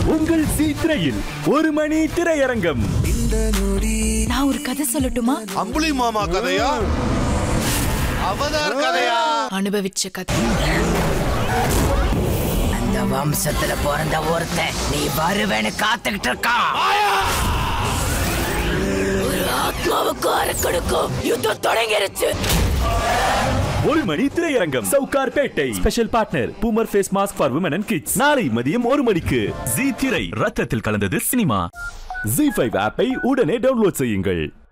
உங்கள் சி திரையில் ஒரு மணி திரையரங்கம் நான் ஒரு கதை சொல்லட்டுமா அம்புலி மாமா கதையா அவதார் கதையா அனுபவிச்ச கதை அந்த வம்சத்துல பிறந்த ஒருத்தன் நீ வருவேன்னு காத்துக்கிட்டு இருக்கான் ஒரு ஆத்மாவுக்கு அரக்கனுக்கும் யுத்தம் தொடங்கிருச்சு ஒரு மணி திரையரங்கம் Sowcarpet special partner boomer face mask for women and kids நாளை மதியம் ஒரு மணிக்கு ஜி திரை ரத்தத்தில் கலந்தது சினிமா ஜி ஃபைவ் ஆப்பை உடனே டவுன்லோட் செய்யுங்கள்